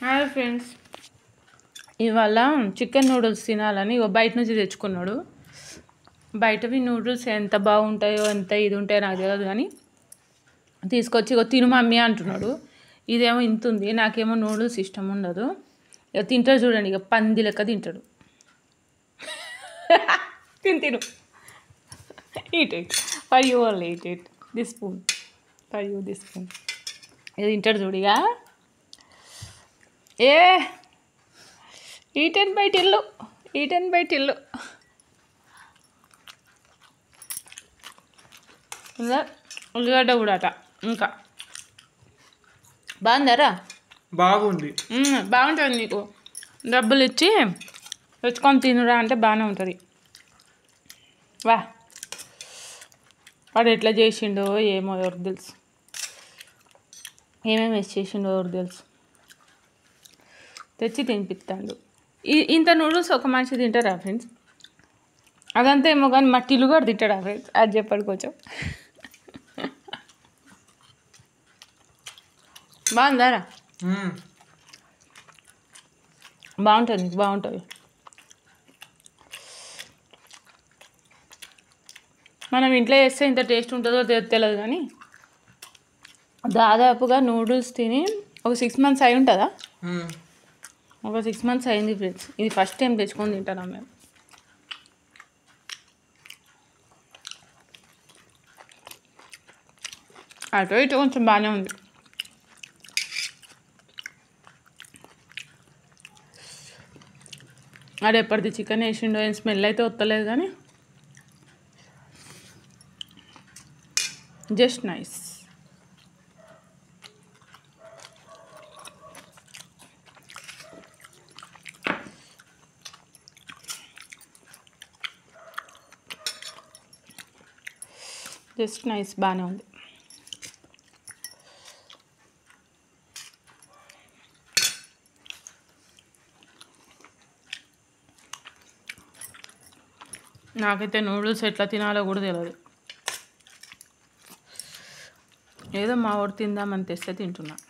Hi friends ఇవాళ chicken noodles తినాలని ఇగో బయట నుంచి తెచ్చుకున్నాడు బయటవి నూడిల్స్ ఎంత బాగుంటాయో ఎంత ఇది ఉంటాయో నాకు తెలియదు కానీ తీసుకొచ్చి ఇగో తిను మమ్మీ అంటున్నాడు ఇదేమో ఇంత ఉంది నాకేమో నూడిల్స్ ఇష్టం ఉండదు ఇక తింటాడు చూడండి ఇక పంది లెక్క తింటాడు తిను తిను eat it for you only eat it this spoon for you this spoon ఇది తింటాడు చూడిగా ఏ ఈట్ అండ్ బయట ఇల్లు ఈట్ అండ్ బయట ఇల్లు ఇంకా ఉల్లిగడ్డ కూడా అట ఇంకా బాగుందారా బాగుంది మ్మ్, బాగుంటుంది నీకు డబ్బులు ఇచ్చి తెచ్చుకొని తినురా అంటే బాగానే ఉంటుంది వా వాడు ఎట్లా చేసిండో ఏమో ఎవరికి తెలుసు ఏమేమి వేసి చేసిండో ఎవరికి తెలుసు తెచ్చి తినిపిస్తాడు ఈ- ఇంత నూడిల్స్ ఒక మనిషి తింటారా ఫ్రెండ్స్ అదంతా ఏమో కానీ మట్టిలు కూడా తింటాడా ఫ్రెండ్స్ అది చెప్పాడు కొంచెం బాగుందారా మ్మ్. బాగుంటుంది నీకు బాగుంటుంది మనం ఇంట్లో చేస్తే ఇంత టేస్ట్ ఉంటుందో తె- తెలియదు కానీ దాదాపుగా నూడిల్స్ తిని ఒక సిక్స్ మంత్స్ అయి ఉంటుందా మ్మ్. ఒక సిక్స్ మంత్స్ అయింది ఫ్రెండ్స్ ఇది ఫస్ట్ టైం తెచ్చుకొని తింటున్నాం మేము అటు ఇటు కొంచెం బాగానే ఉంది అది ఎప్పటిది చికెన్ వేసిండో ఏం స్మెల్ అయితే వస్తలేదు కానీ జస్ట్ నైస్ జస్ట్ నైస్ బాగానే ఉంది నాకైతే నూడిల్స్ ఎట్లా తినాలో కూడా తెలియదు ఏదో మా వాడు తిందామని తెస్తే తింటున్నా